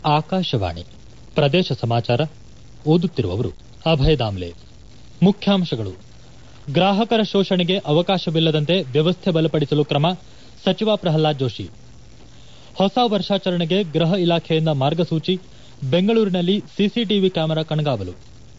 ಆಕಾಶವಾಣಿ ಪ್ರದೇಶ ಸಮಾಚಾರ ಓದುತ್ತಿರುವವರು ಅಭಯ ದಾಮ್ಲೆ ಮುಖ್ಯಾಂಶಗಳು ಗ್ರಾಹಕರ ಶೋಷಣೆಗೆ ಅವಕಾಶವಿಲ್ಲದಂತೆ ವ್ಯವಸ್ಥೆ ಬಲಪಡಿಸಲು ಕ್ರಮ ಸಚಿವ ಪ್ರಹ್ಲಾದ್ ಜೋಶಿ ಹೊಸ ವರ್ಷಾಚರಣೆಗೆ ಗೃಹ ಇಲಾಖೆಯಿಂದ ಮಾರ್ಗಸೂಚಿ ಬೆಂಗಳೂರಿನಲ್ಲಿ ಸಿಸಿಟಿವಿ ಕ್ಯಾಮೆರಾ ಕಣ್ಗಾವಲು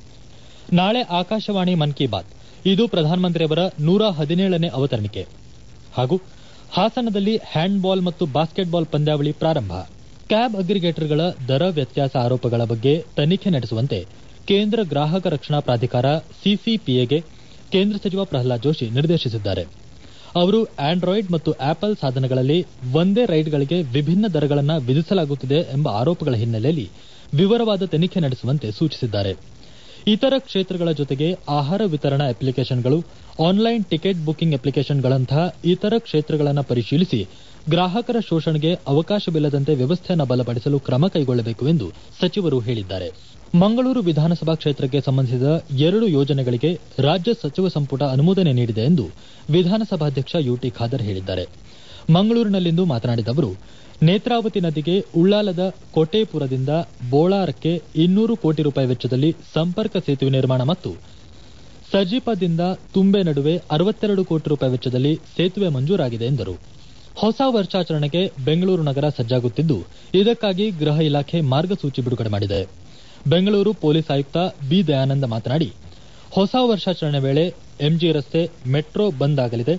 ನಾಳೆ ಆಕಾಶವಾಣಿ ಮನ್ ಕಿ ಬಾತ್ ಇದು ಪ್ರಧಾನಮಂತ್ರಿಯವರ ನೂರ ಹದಿನೇಳನೇ ಅವತರಣಿಕೆ ಹಾಗೂ ಹಾಸನದಲ್ಲಿ ಹ್ಯಾಂಡ್ಬಾಲ್ ಮತ್ತು ಬಾಸ್ಕೆಟ್ಬಾಲ್ ಪಂದ್ಯಾವಳಿ ಪ್ರಾರಂಭ ಕ್ಯಾಬ್ ಅಗ್ರಿಗೇಟರ್ಗಳ ದರ ವ್ಯತ್ಯಾಸ ಆರೋಪಗಳ ಬಗ್ಗೆ ತನಿಖೆ ನಡೆಸುವಂತೆ ಕೇಂದ್ರ ಗ್ರಾಹಕ ರಕ್ಷಣಾ ಪ್ರಾಧಿಕಾರ ಸಿಸಿಪಿಎಗೆ ಕೇಂದ್ರ ಸಚಿವ ಪ್ರಹ್ಲಾದ್ ಜೋಶಿ ನಿರ್ದೇಶಿಸಿದ್ದಾರೆ ಅವರು ಆಂಡ್ರಾಯ್ಡ್ ಮತ್ತು ಆಪಲ್ ಸಾಧನಗಳಲ್ಲಿ ಒಂದೇ ರೈಡ್ಗಳಿಗೆ ವಿಭಿನ್ನ ದರಗಳನ್ನು ವಿಧಿಸಲಾಗುತ್ತಿದೆ ಎಂಬ ಆರೋಪಗಳ ಹಿನ್ನೆಲೆಯಲ್ಲಿ ವಿವರವಾದ ತನಿಖೆ ನಡೆಸುವಂತೆ ಸೂಚಿಸಿದ್ದಾರೆ ಇತರ ಕ್ಷೇತ್ರಗಳ ಜೊತೆಗೆ ಆಹಾರ ವಿತರಣಾ ಅಪ್ಲಿಕೇಷನ್ಗಳು ಆನ್ಲೈನ್ ಟಿಕೆಟ್ ಬುಕಿಂಗ್ ಅಪ್ಲಿಕೇಷನ್ಗಳಂತಹ ಇತರ ಕ್ಷೇತ್ರಗಳನ್ನು ಪರಿಶೀಲಿಸಿ ಗ್ರಾಹಕರ ಶೋಷಣೆಗೆ ಅವಕಾಶವಿಲ್ಲದಂತೆ ವ್ಯವಸ್ಥೆಯನ್ನು ಬಲಪಡಿಸಲು ಕ್ರಮ ಕೈಗೊಳ್ಳಬೇಕು ಎಂದು ಸಚಿವರು ಹೇಳಿದ್ದಾರೆ ಮಂಗಳೂರು ವಿಧಾನಸಭಾ ಕ್ಷೇತ್ರಕ್ಕೆ ಸಂಬಂಧಿಸಿದ ಎರಡು ಯೋಜನೆಗಳಿಗೆ ರಾಜ್ಯ ಸಚಿವ ಸಂಪುಟ ಅನುಮೋದನೆ ನೀಡಿದೆ ಎಂದು ವಿಧಾನಸಭಾಧ್ಯಕ್ಷ ಯುಟಿ ಖಾದರ್ ಹೇಳಿದ್ದಾರೆ ಮಂಗಳೂರಿನಲ್ಲಿಂದು ಮಾತನಾಡಿದ ಅವರು ನೇತ್ರಾವತಿ ನದಿಗೆ ಉಳ್ಳಾಲದ ಕೋಟೇಪುರದಿಂದ ಬೋಳಾರಕ್ಕೆ ಇನ್ನೂರು ಕೋಟಿ ರೂಪಾಯಿ ವೆಚ್ಚದಲ್ಲಿ ಸಂಪರ್ಕ ಸೇತುವೆ ನಿರ್ಮಾಣ ಮತ್ತು ಸಜಿಪದಿಂದ ತುಂಬೆ ನಡುವೆ ಅರವತ್ತೆರಡು ಕೋಟಿ ರೂಪಾಯಿ ವೆಚ್ಚದಲ್ಲಿ ಸೇತುವೆ ಮಂಜೂರಾಗಿದೆ ಎಂದರು ಹೊಸ ವರ್ಷಾಚರಣೆಗೆ ಬೆಂಗಳೂರು ನಗರ ಸಜ್ಜಾಗುತ್ತಿದ್ದು ಇದಕ್ಕಾಗಿ ಗೃಹ ಇಲಾಖೆ ಮಾರ್ಗಸೂಚಿ ಬಿಡುಗಡೆ ಮಾಡಿದೆ ಬೆಂಗಳೂರು ಪೊಲೀಸ್ ಆಯುಕ್ತ ಬಿ ದಯಾನಂದ ಮಾತನಾಡಿ ಹೊಸ ವರ್ಷಾಚರಣೆ ವೇಳೆ ಎಂಜಿ ರಸ್ತೆ ಮೆಟ್ರೋ ಬಂದ್ ಆಗಲಿದೆ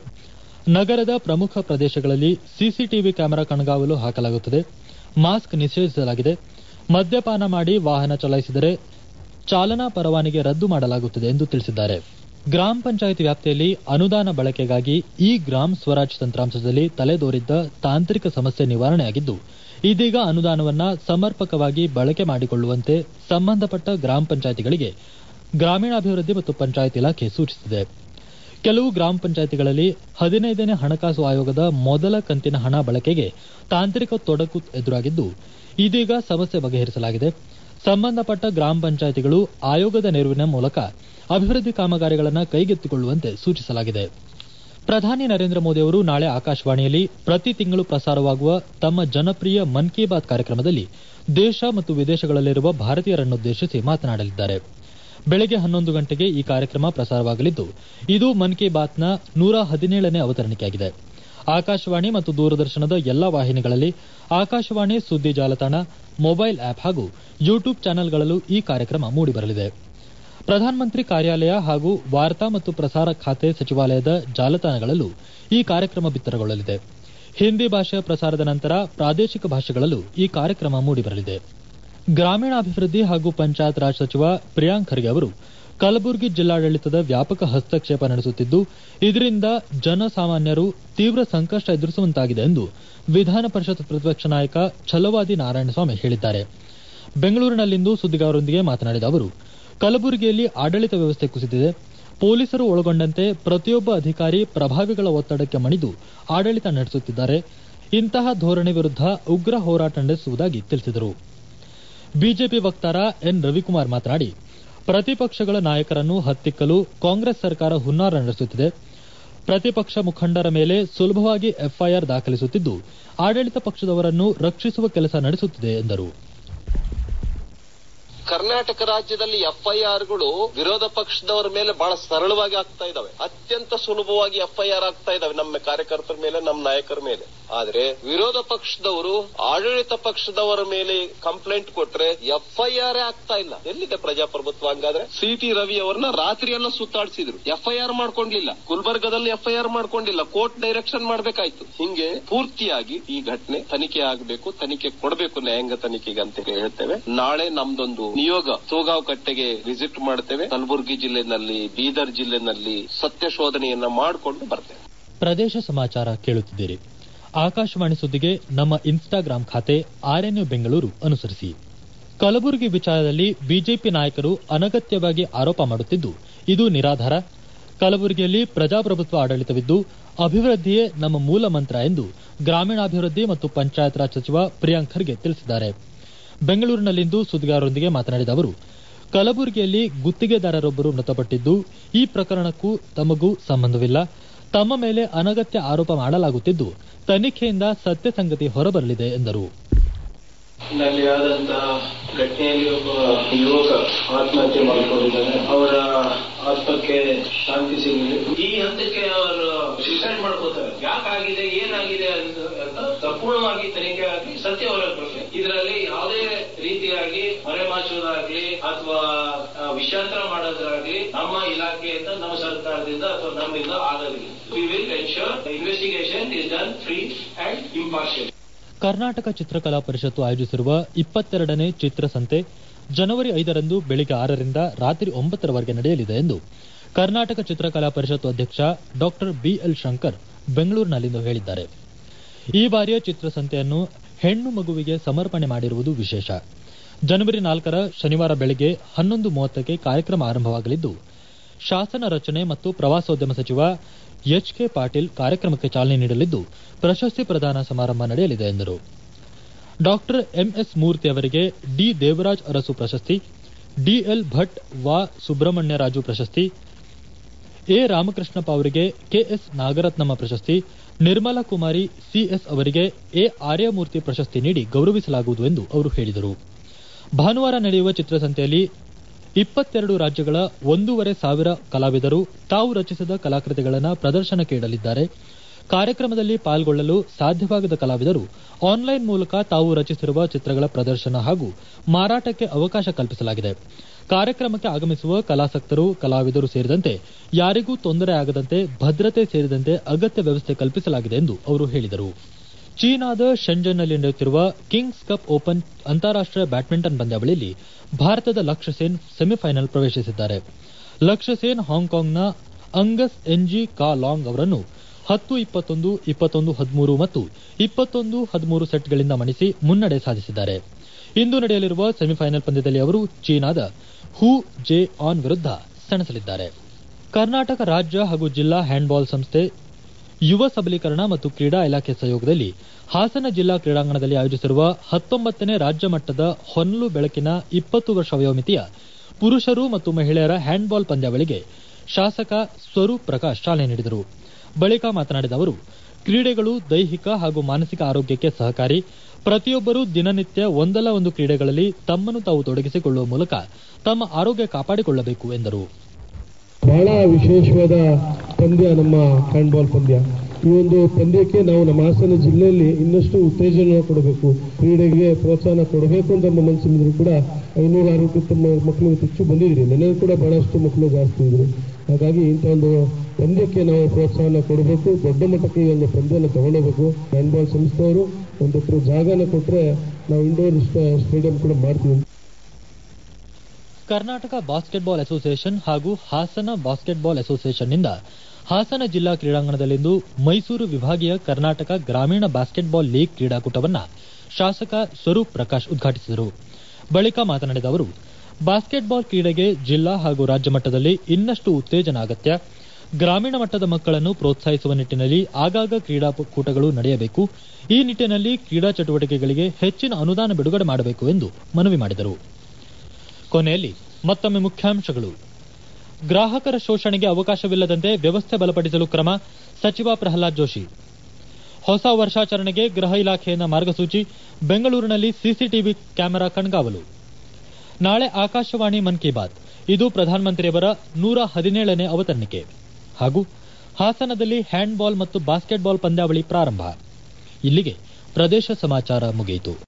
ನಗರದ ಪ್ರಮುಖ ಪ್ರದೇಶಗಳಲ್ಲಿ ಸಿಸಿಟಿವಿ ಕ್ಯಾಮೆರಾ ಕಣ್ಗಾವಲು ಹಾಕಲಾಗುತ್ತದೆ ಮಾಸ್ಕ್ ನಿಷೇಧಿಸಲಾಗಿದೆ ಮದ್ಯಪಾನ ಮಾಡಿ ವಾಹನ ಚಲಾಯಿಸಿದರೆ ಚಾಲನಾ ಪರವಾನಗಿ ರದ್ದು ಮಾಡಲಾಗುತ್ತದೆ ಎಂದು ತಿಳಿಸಿದ್ದಾರೆ ಗ್ರಾಮ ಪಂಚಾಯತ್ ವ್ಯಾಪ್ತಿಯಲ್ಲಿ ಅನುದಾನ ಬಳಕೆಗಾಗಿ ಇ ಗ್ರಾಮ್ ಸ್ವರಾಜ್ ತಂತ್ರಾಂಶದಲ್ಲಿ ತಲೆದೋರಿದ್ದ ತಾಂತ್ರಿಕ ಸಮಸ್ಯೆ ನಿವಾರಣೆಯಾಗಿದ್ದು ಇದೀಗ ಅನುದಾನವನ್ನ ಸಮರ್ಪಕವಾಗಿ ಬಳಕೆ ಮಾಡಿಕೊಳ್ಳುವಂತೆ ಸಂಬಂಧಪಟ್ಟ ಗ್ರಾಮ ಪಂಚಾಯಿತಿಗಳಿಗೆ ಗ್ರಾಮೀಣಾಭಿವೃದ್ಧಿ ಮತ್ತು ಪಂಚಾಯತ್ ಇಲಾಖೆ ಸೂಚಿಸಿದೆ ಕೆಲವು ಗ್ರಾಮ ಪಂಚಾಯಿತಿಗಳಲ್ಲಿ ಹದಿನೈದನೇ ಹಣಕಾಸು ಆಯೋಗದ ಮೊದಲ ಕಂತಿನ ಹಣ ಬಳಕೆಗೆ ತಾಂತ್ರಿಕ ತೊಡಕು ಎದುರಾಗಿದ್ದು ಇದೀಗ ಸಮಸ್ಯೆ ಬಗೆಹರಿಸಲಾಗಿದೆ ಸಂಬಂಧಪಟ್ಟ ಗ್ರಾಮ ಪಂಚಾಯಿತಿಗಳು ಆಯೋಗದ ನೆರವಿನ ಮೂಲಕ ಅಭಿವೃದ್ಧಿ ಕಾಮಗಾರಿಗಳನ್ನು ಕೈಗೆತ್ತಿಕೊಳ್ಳುವಂತೆ ಸೂಚಿಸಲಾಗಿದೆ ಪ್ರಧಾನಿ ನರೇಂದ್ರ ಮೋದಿ ಅವರು ನಾಳೆ ಆಕಾಶವಾಣಿಯಲ್ಲಿ ಪ್ರತಿ ತಿಂಗಳು ಪ್ರಸಾರವಾಗುವ ತಮ್ಮ ಜನಪ್ರಿಯ ಮನ್ ಕಿ ಬಾತ್ ಕಾರ್ಯಕ್ರಮದಲ್ಲಿ ದೇಶ ಮತ್ತು ವಿದೇಶಗಳಲ್ಲಿರುವ ಭಾರತೀಯರನ್ನುದ್ದೇಶಿಸಿ ಮಾತನಾಡಲಿದ್ದಾರೆ ಬೆಳಗ್ಗೆ ಹನ್ನೊಂದು ಗಂಟೆಗೆ ಈ ಕಾರ್ಯಕ್ರಮ ಪ್ರಸಾರವಾಗಲಿದ್ದು ಇದು ಮನ್ ಕಿ ಬಾತ್ನ ನೂರ ಹದಿನೇಳನೇ ಅವತರಣಿಕೆಯಾಗಿದೆ ಆಕಾಶವಾಣಿ ಮತ್ತು ದೂರದರ್ಶನದ ಎಲ್ಲಾ ವಾಹಿನಿಗಳಲ್ಲಿ ಆಕಾಶವಾಣಿ ಸುದ್ದಿ ಜಾಲತಾಣ ಮೊಬೈಲ್ ಆಪ್ ಹಾಗೂ ಯೂಟ್ಯೂಬ್ ಚಾನೆಲ್ಗಳಲ್ಲೂ ಈ ಕಾರ್ಯಕ್ರಮ ಮೂಡಿಬರಲಿದೆ ಪ್ರಧಾನಮಂತ್ರಿ ಕಾರ್ಯಾಲಯ ಹಾಗೂ ವಾರ್ತಾ ಮತ್ತು ಪ್ರಸಾರ ಖಾತೆ ಸಚಿವಾಲಯದ ಜಾಲತಾಣಗಳಲ್ಲೂ ಈ ಕಾರ್ಯಕ್ರಮ ಬಿತ್ತರಗೊಳ್ಳಲಿದೆ ಹಿಂದಿ ಭಾಷೆಯ ಪ್ರಸಾರದ ನಂತರ ಪ್ರಾದೇಶಿಕ ಭಾಷೆಗಳಲ್ಲೂ ಈ ಕಾರ್ಯಕ್ರಮ ಮೂಡಿಬರಲಿದೆ ಗ್ರಾಮೀಣಾಭಿವೃದ್ಧಿ ಹಾಗೂ ಪಂಚಾಯತ್ ರಾಜ್ ಸಚಿವ ಪ್ರಿಯಾಂಕ್ ಖರ್ಗೆ ಅವರು ಕಲಬುರಗಿ ಜಿಲ್ಲಾಡಳಿತದ ವ್ಯಾಪಕ ಹಸ್ತಕ್ಷೇಪ ನಡೆಸುತ್ತಿದ್ದು ಇದರಿಂದ ಜನಸಾಮಾನ್ಯರು ತೀವ್ರ ಸಂಕಷ್ಟ ಎದುರಿಸುವಂತಾಗಿದೆ ಎಂದು ವಿಧಾನ ಪರಿಷತ್ ಪ್ರತಿಪಕ್ಷ ನಾಯಕ ಛಲವಾದಿ ನಾರಾಯಣಸ್ವಾಮಿ ಹೇಳಿದ್ದಾರೆ ಬೆಂಗಳೂರಿನಲ್ಲಿಂದು ಸುದ್ದಿಗಾರರೊಂದಿಗೆ ಮಾತನಾಡಿದ ಅವರು ಕಲಬುರಗಿಯಲ್ಲಿ ಆಡಳಿತ ವ್ಯವಸ್ಥೆ ಕುಸಿದಿದೆ ಪೊಲೀಸರು ಒಳಗೊಂಡಂತೆ ಪ್ರತಿಯೊಬ್ಬ ಅಧಿಕಾರಿ ಪ್ರಭಾವಿಗಳ ಒತ್ತಡಕ್ಕೆ ಮಣಿದು ಆಡಳಿತ ನಡೆಸುತ್ತಿದ್ದಾರೆ ಇಂತಹ ಧೋರಣೆ ವಿರುದ್ಧ ಉಗ್ರ ಹೋರಾಟ ನಡೆಸುವುದಾಗಿ ತಿಳಿಸಿದರು ಬಿಜೆಪಿ ವಕ್ತಾರ ಎನ್ ರವಿಕುಮಾರ್ ಮಾತನಾಡಿ ಪ್ರತಿಪಕ್ಷಗಳ ನಾಯಕರನ್ನು ಹತ್ತಿಕ್ಕಲು ಕಾಂಗ್ರೆಸ್ ಸರ್ಕಾರ ಹುನ್ನಾರ ನಡೆಸುತ್ತಿದೆ ಪ್ರತಿಪಕ್ಷ ಮುಖಂಡರ ಮೇಲೆ ಸುಲಭವಾಗಿ ಎಫ್ಐಆರ್ ದಾಖಲಿಸುತ್ತಿದ್ದು ಆಡಳಿತ ಪಕ್ಷದವರನ್ನು ರಕ್ಷಿಸುವ ಕೆಲಸ ನಡೆಸುತ್ತಿದೆ ಎಂದರು ಕರ್ನಾಟಕ ರಾಜ್ಯದಲ್ಲಿ ಎಫ್ಐಆರ್ಗಳು ವಿರೋಧ ಪಕ್ಷದವರ ಮೇಲೆ ಬಹಳ ಸರಳವಾಗಿ ಆಗ್ತಾ ಇದಾವೆ ಅತ್ಯಂತ ಸುಲಭವಾಗಿ ಎಫ್ಐಆರ್ ಆಗ್ತಾ ಇದಾವೆ ನಮ್ಮ ಕಾರ್ಯಕರ್ತರ ಮೇಲೆ ನಮ್ಮ ನಾಯಕರ ಮೇಲೆ ಆದ್ರೆ ವಿರೋಧ ಪಕ್ಷದವರು ಆಡಳಿತ ಪಕ್ಷದವರ ಮೇಲೆ ಕಂಪ್ಲೇಂಟ್ ಕೊಟ್ರೆ ಎಫ್ಐಆರ್ ಆಗ್ತಾ ಇಲ್ಲ ಎಲ್ಲಿದೆ ಪ್ರಜಾಪ್ರಭುತ್ವ ಹಂಗಾದ್ರೆ ಸಿ ಟಿ ರವಿ ಅವರನ್ನ ರಾತ್ರಿ ಎಲ್ಲ ಸುತ್ತಾಡಿಸಿದ್ರು ಎಫ್ಐಆರ್ ಮಾಡ್ಕೊಂಡಿಲ್ಲ ಗುಲ್ಬರ್ಗದಲ್ಲಿ ಎಫ್ಐಆರ್ ಮಾಡ್ಕೊಂಡಿಲ್ಲ ಕೋರ್ಟ್ ಡೈರೆಕ್ಷನ್ ಮಾಡ್ಬೇಕಾಯ್ತು ಹಿಂಗೆ ಪೂರ್ತಿಯಾಗಿ ಈ ಘಟನೆ ತನಿಖೆ ಆಗಬೇಕು ತನಿಖೆ ಕೊಡಬೇಕು ನ್ಯಾಯಾಂಗ ತನಿಖೆಗೆ ಅಂತ ಹೇಳ್ತೇವೆ ನಾಳೆ ನಮ್ದೊಂದು ನಿಯೋಗ ತೋಗಾವ್ ಕಟ್ಟೆಗೆ ವಿಸಿಟ್ ಮಾಡ್ತೇವೆ ಕಲಬುರಗಿ ಜಿಲ್ಲೆನಲ್ಲಿ ಬೀದರ್ ಜಿಲ್ಲೆನಲ್ಲಿ ಸತ್ಯ ಶೋಧನೆಯನ್ನ ಮಾಡಿಕೊಂಡು ಬರ್ತೇವೆ ಪ್ರದೇಶ ಸಮಾಚಾರ ಕೇಳುತ್ತಿದ್ದೀರಿ ಆಕಾಶವಾಣಿ ಸುದ್ದಿಗೆ ನಮ್ಮ ಇನ್ಸ್ಟಾಗ್ರಾಂ ಖಾತೆ ಆರ್ಎನ್ಯು ಬೆಂಗಳೂರು ಅನುಸರಿಸಿ ಕಲಬುರಗಿ ವಿಚಾರದಲ್ಲಿ ಬಿಜೆಪಿ ನಾಯಕರು ಅನಗತ್ಯವಾಗಿ ಆರೋಪ ಮಾಡುತ್ತಿದ್ದು ಇದು ನಿರಾಧಾರ ಕಲಬುರಗಿಯಲ್ಲಿ ಪ್ರಜಾಪ್ರಭುತ್ವ ಆಡಳಿತವಿದ್ದು ಅಭಿವೃದ್ಧಿಯೇ ನಮ್ಮ ಮೂಲ ಮಂತ್ರ ಎಂದು ಗ್ರಾಮೀಣಾಭಿವೃದ್ಧಿ ಮತ್ತು ಪಂಚಾಯತ್ ರಾಜ್ ಸಚಿವ ಪ್ರಿಯಾಂಕ್ ಖರ್ಗೆ ತಿಳಿಸಿದ್ದಾರೆ ಬೆಂಗಳೂರಿನಲ್ಲಿಂದು ಸುದ್ದಿಗಾರರೊಂದಿಗೆ ಮಾತನಾಡಿದ ಅವರು ಕಲಬುರಗಿಯಲ್ಲಿ ಗುತ್ತಿಗೆದಾರರೊಬ್ಬರು ಮೃತಪಟ್ಟಿದ್ದು ಈ ಪ್ರಕರಣಕ್ಕೂ ತಮಗೂ ಸಂಬಂಧವಿಲ್ಲ ತಮ್ಮ ಮೇಲೆ ಅನಗತ್ಯ ಆರೋಪ ಮಾಡಲಾಗುತ್ತಿದ್ದು ತನಿಖೆಯಿಂದ ಸತ್ಯ ಸಂಗತಿ ಹೊರಬರಲಿದೆ ಎಂದರು ನಲ್ಲಿ ಆದಂತಹ ಘಟನೆಯಲ್ಲಿ ಒಬ್ಬ ಯುವಕ ಆತ್ಮಹತ್ಯೆ ಮಾಡಿಕೊಂಡಿದ್ದಾನೆ ಅವರ ಆತ್ಮಕ್ಕೆ ಶಾಂತಿ ಸಿಗಲಿ ಈ ಹಂತಕ್ಕೆ ಅವರು ಸುಸೈಡ್ ಮಾಡ್ಕೋತಾರೆ ಯಾಕಾಗಿದೆ ಏನಾಗಿದೆ ಅಂತ ಅಂತ ಸಂಪೂರ್ಣವಾಗಿ ತನಿಖೆ ಆಗಿ ಸತ್ಯ ಹೊರಗೆ ಬರ್ತದೆ ಇದರಲ್ಲಿ ಯಾವುದೇ ರೀತಿಯಾಗಿ ಮರೆಮಾಚುವುದಾಗ್ಲಿ ಅಥವಾ ಆ, ವಿಷಾಂತರ ಮಾಡೋದಾಗ್ಲಿ ನಮ್ಮ ಇಲಾಖೆಯಿಂದ ನಮ್ಮ ಸರ್ಕಾರದಿಂದ ಅಥವಾ ನಮ್ಮಿಂದ ಆಗೋದಿಲ್ಲ we will ensure investigation is done free and impartial Karnataka Chitrakala Parishath ಆಯೋಜಿಸಿರುವ ಇಪ್ಪತ್ತೆರಡನೇ ಚಿತ್ರಸಂತೆ ಜನವರಿ ಐದರಂದು ಬೆಳಿಗ್ಗೆ ಆರರಿಂದ ರಾತ್ರಿ ಒಂಬತ್ತರವರೆಗೆ ನಡೆಯಲಿದೆ ಎಂದು ಕರ್ನಾಟಕ ಚಿತ್ರಕಲಾ ಪರಿಷತ್ತು ಅಧ್ಯಕ್ಷ ಡಾಕ್ಟರ್ ಬಿಎಲ್ ಶಂಕರ್ ಬೆಂಗಳೂರಿನಲ್ಲಿಂದು ಹೇಳಿದ್ದಾರೆ ಈ ಬಾರಿಯ ಚಿತ್ರಸಂತೆಯನ್ನು ಹೆಣ್ಣು ಮಗುವಿಗೆ ಸಮರ್ಪಣೆ ಮಾಡಿರುವುದು ವಿಶೇಷ ಜನವರಿ ನಾಲ್ಕರ ಶನಿವಾರ ಬೆಳಗ್ಗೆ ಹನ್ನೊಂದು ಮೂವತ್ತಕ್ಕೆ ಕಾರ್ಯಕ್ರಮ ಆರಂಭವಾಗಲಿದ್ದು ಶಾಸನ ರಚನೆ ಮತ್ತು ಪ್ರವಾಸೋದ್ಯಮ ಸಚಿವ ಎಚ್ ಕೆ ಪಾಟೀಲ್ ಕಾರ್ಯಕ್ರಮಕ್ಕೆ ಚಾಲನೆ ನೀಡಲಿದ್ದು ಪ್ರಶಸ್ತಿ ಪ್ರದಾನ ಸಮಾರಂಭ ನಡೆಯಲಿದೆ ಎಂದರು ಡಾಕ್ಟರ್ ಎಂಎಸ್ ಮೂರ್ತಿ ಅವರಿಗೆ ಡಿ ದೇವರಾಜ್ ಅರಸು ಪ್ರಶಸ್ತಿ ಡಿಎಲ್ ಭಟ್ ವಾ ಸುಬ್ರಹ್ಮಣ್ಯರಾಜು ಪ್ರಶಸ್ತಿ ಎ ರಾಮಕೃಷ್ಣಪ್ಪ ಅವರಿಗೆ ಕೆಎಸ್ ನಾಗರತ್ನಮ್ಮ ಪ್ರಶಸ್ತಿ ನಿರ್ಮಲಾ ಕುಮಾರಿ ಸಿಎಸ್ ಅವರಿಗೆ ಎ ಆರ್ಯಮೂರ್ತಿ ಪ್ರಶಸ್ತಿ ನೀಡಿ ಗೌರವಿಸಲಾಗುವುದು ಎಂದು ಅವರು ಹೇಳಿದರು ಭಾನುವಾರ ನಡೆಯುವ ಚಿತ್ರಸಂತೆಯಲ್ಲಿ ಇಪ್ಪತ್ತೆರಡು ರಾಜ್ಯಗಳ ಒಂದೂವರೆ ಸಾವಿರ ಕಲಾವಿದರು ತಾವು ರಚಿಸಿದ ಕಲಾಕೃತಿಗಳನ್ನು ಪ್ರದರ್ಶನಕ್ಕೆ ಇಡಲಿದ್ದಾರೆ ಕಾರ್ಯಕ್ರಮದಲ್ಲಿ ಪಾಲ್ಗೊಳ್ಳಲು ಸಾಧ್ಯವಾಗದ ಕಲಾವಿದರು ಆನ್ಲೈನ್ ಮೂಲಕ ತಾವು ರಚಿಸಿರುವ ಚಿತ್ರಗಳ ಪ್ರದರ್ಶನ ಹಾಗೂ ಮಾರಾಟಕ್ಕೆ ಅವಕಾಶ ಕಲ್ಪಿಸಲಾಗಿದೆ ಕಾರ್ಯಕ್ರಮಕ್ಕೆ ಆಗಮಿಸುವ ಕಲಾಸಕ್ತರು ಕಲಾವಿದರು ಸೇರಿದಂತೆ ಯಾರಿಗೂ ತೊಂದರೆ ಆಗದಂತೆ ಭದ್ರತೆ ಸೇರಿದಂತೆ ಅಗತ್ಯ ವ್ಯವಸ್ಥೆ ಕಲ್ಪಿಸಲಾಗಿದೆ ಎಂದು ಅವರು ಹೇಳಿದರು ಚೀನಾದ ಶೆಂಜನ್ನಲ್ಲಿ ನಡೆಯುತ್ತಿರುವ ಕಿಂಗ್ಸ್ ಕಪ್ ಓಪನ್ ಅಂತಾರಾಷ್ಟೀಯ ಬ್ಯಾಡ್ಮಿಂಟನ್ ಪಂದ್ಯಾವಳಿಯಲ್ಲಿ ಭಾರತದ ಲಕ್ಷ್ಯ ಸೇನ್ ಸೆಮಿಫೈನಲ್ ಪ್ರವೇಶಿಸಿದ್ದಾರೆ ಲಕ್ಷ್ಯ ಸೇನ್ ಹಾಂಗ್ಕಾಂಗ್ನ ಅಂಗಸ್ ಎನ್ಜಿ ಕಾ ಲಾಂಗ್ ಅವರನ್ನು ಹತ್ತು ಇಪ್ಪತ್ತೊಂದು ಇಪ್ಪತ್ತೊಂದು ಹದಿಮೂರು ಮತ್ತು ಇಪ್ಪತ್ತೊಂದು ಹದಿಮೂರು ಸೆಟ್ಗಳಿಂದ ಮಣಿಸಿ ಮುನ್ನಡೆ ಸಾಧಿಸಿದ್ದಾರೆ ಇಂದು ನಡೆಯಲಿರುವ ಸೆಮಿಫೈನಲ್ ಪಂದ್ಯದಲ್ಲಿ ಅವರು ಚೀನಾದ ಹೂ ಜೆ ಆನ್ ವಿರುದ್ಧ ಸೆಣಸಲಿದ್ದಾರೆ ಕರ್ನಾಟಕ ರಾಜ್ಯ ಹಾಗೂ ಜಿಲ್ಲಾ ಹ್ಯಾಂಡ್ಬಾಲ್ ಸಂಸ್ಥೆ ಯುವ ಸಬಲೀಕರಣ ಮತ್ತು ಕ್ರೀಡಾ ಇಲಾಖೆ ಸಹಯೋಗದಲ್ಲಿ ಹಾಸನ ಜಿಲ್ಲಾ ಕ್ರೀಡಾಂಗಣದಲ್ಲಿ ಆಯೋಜಿಸಿರುವ ಹತ್ತೊಂಬತ್ತನೇ ರಾಜ್ಯ ಮಟ್ಟದ ಹೊನಲು ಬೆಳಕಿನ ಇಪ್ಪತ್ತು ವರ್ಷ ವಯೋಮಿತಿಯ ಪುರುಷರು ಮತ್ತು ಮಹಿಳೆಯರ ಹ್ಯಾಂಡ್ಬಾಲ್ ಪಂದ್ಯಾವಳಿಗೆ ಶಾಸಕ ಸ್ವರೂಪ್ ಪ್ರಕಾಶ್ ಚಾಲನೆ ನೀಡಿದರು ಬಳಿಕ ಮಾತನಾಡಿದ ಅವರು ಕ್ರೀಡೆಗಳು ದೈಹಿಕ ಹಾಗೂ ಮಾನಸಿಕ ಆರೋಗ್ಯಕ್ಕೆ ಸಹಕಾರಿ ಪ್ರತಿಯೊಬ್ಬರೂ ದಿನನಿತ್ಯ ಒಂದಲ್ಲ ಒಂದು ಕ್ರೀಡೆಗಳಲ್ಲಿ ತಮ್ಮನ್ನು ತಾವು ತೊಡಗಿಸಿಕೊಳ್ಳುವ ಮೂಲಕ ತಮ್ಮ ಆರೋಗ್ಯ ಕಾಪಾಡಿಕೊಳ್ಳಬೇಕು ಎಂದರು ಬಹಳ ವಿಶೇಷವಾದ ಪಂದ್ಯ ನಮ್ಮ ಹ್ಯಾಂಡ್ಬಾಲ್ ಪಂದ್ಯ ಈ ಒಂದು ಪಂದ್ಯಕ್ಕೆ ನಾವು ನಮ್ಮ ಹಾಸನ ಜಿಲ್ಲೆಯಲ್ಲಿ ಇನ್ನಷ್ಟು ಉತ್ತೇಜನ ಕೊಡಬೇಕು ಕ್ರೀಡೆಗೆ ಪ್ರೋತ್ಸಾಹ ಕೊಡಬೇಕು ಅಂತ ನಮ್ಮ ಮನಸ್ಸಿನಿಂದ ಕೂಡ ಐನೂರು ಆರೋಗ್ಯ ಮಕ್ಕಳು ಹೆಚ್ಚು ಬಂದಿದ್ರಿ ನೆನೆ ಕೂಡ ಬಹಳಷ್ಟು ಮಕ್ಕಳು ಜಾಸ್ತಿ ಇದ್ರು ಹಾಗಾಗಿ ಇಂಥ ಒಂದು ಪಂದ್ಯಕ್ಕೆ ನಾವು ಪ್ರೋತ್ಸಾಹನ ಕೊಡಬೇಕು ದೊಡ್ಡ ಮಟ್ಟಕ್ಕೆ ಈ ಒಂದು ಪಂದ್ಯನ ತಗೊಂಡೋಗ್ಬೇಕು ಹ್ಯಾಂಡ್ಬಾಲ್ ಸಂಸ್ಥೆಯವರು ಒಂದು ಹತ್ರ ಜಾಗನ ಕೊಟ್ಟರೆ ನಾವು ಇಂಡೋರ್ ಸ್ಟೇಡಿಯಂ ಕೂಡ ಮಾಡ್ತೀವಿ ಕರ್ನಾಟಕ ಬಾಸ್ಕೆಟ್ಬಾಲ್ ಅಸೋಸಿಯೇಷನ್ ಹಾಗೂ ಹಾಸನ ಬಾಸ್ಕೆಟ್ಬಾಲ್ ಅಸೋಸಿಯೇಷನ್ನಿಂದ ಹಾಸನ ಜಿಲ್ಲಾ ಕ್ರೀಡಾಂಗಣದಲ್ಲಿಂದು ಮೈಸೂರು ವಿಭಾಗೀಯ ಕರ್ನಾಟಕ ಗ್ರಾಮೀಣ ಬಾಸ್ಕೆಟ್ಬಾಲ್ ಲೀಗ್ ಕ್ರೀಡಾಕೂಟವನ್ನು ಶಾಸಕ ಸ್ವರೂಪ್ ಪ್ರಕಾಶ್ ಉದ್ಘಾಟಿಸಿದರು ಬಳಿಕ ಮಾತನಾಡಿದ ಅವರು ಬಾಸ್ಕೆಟ್ಬಾಲ್ ಕ್ರೀಡೆಗೆ ಜಿಲ್ಲಾ ಹಾಗೂ ರಾಜ್ಯ ಮಟ್ಟದಲ್ಲಿ ಇನ್ನಷ್ಟು ಉತ್ತೇಜನ ಅಗತ್ಯ ಗ್ರಾಮೀಣ ಮಟ್ಟದ ಮಕ್ಕಳನ್ನು ಪ್ರೋತ್ಸಾಹಿಸುವ ನಿಟ್ಟಿನಲ್ಲಿ ಆಗಾಗ ಕ್ರೀಡಾಕೂಟಗಳು ನಡೆಯಬೇಕು ಈ ನಿಟ್ಟಿನಲ್ಲಿ ಕ್ರೀಡಾ ಚಟುವಟಿಕೆಗಳಿಗೆ ಹೆಚ್ಚಿನ ಅನುದಾನ ಬಿಡುಗಡೆ ಮಾಡಬೇಕು ಎಂದು ಮನವಿ ಮಾಡಿದರು ಕೊನೆಯಲ್ಲಿ ಮತ್ತೊಮ್ಮೆ ಮುಖ್ಯಾಂಶಗಳು ಗ್ರಾಹಕರ ಶೋಷಣೆಗೆ ಅವಕಾಶವಿಲ್ಲದಂತೆ ವ್ಯವಸ್ಥೆ ಬಲಪಡಿಸಲು ಕ್ರಮ ಸಚಿವ ಪ್ರಹ್ಲಾದ್ ಜೋಶಿ ಹೊಸ ವರ್ಷಾಚರಣೆಗೆ ಗೃಹ ಇಲಾಖೆಯಿಂದ ಮಾರ್ಗಸೂಚಿ ಬೆಂಗಳೂರಿನಲ್ಲಿ ಸಿಸಿಟಿವಿ ಕ್ಯಾಮೆರಾ ಕಣ್ಗಾವಲು ನಾಳೆ ಆಕಾಶವಾಣಿ ಮನ್ ಕಿ ಬಾತ್ ಇದು ಪ್ರಧಾನಮಂತ್ರಿಯವರ ನೂರ ಹದಿನೇಳನೇ ಅವತರಣಿಕೆ ಹಾಗೂ ಹಾಸನದಲ್ಲಿ ಹ್ಯಾಂಡ್ಬಾಲ್ ಮತ್ತು ಬಾಸ್ಕೆಟ್ಬಾಲ್ ಪಂದ್ಯಾವಳಿ ಪ್ರಾರಂಭ ಇಲ್ಲಿಗೆ ಪ್ರದೇಶ ಸಮಾಚಾರ ಮುಗಿಯಿತು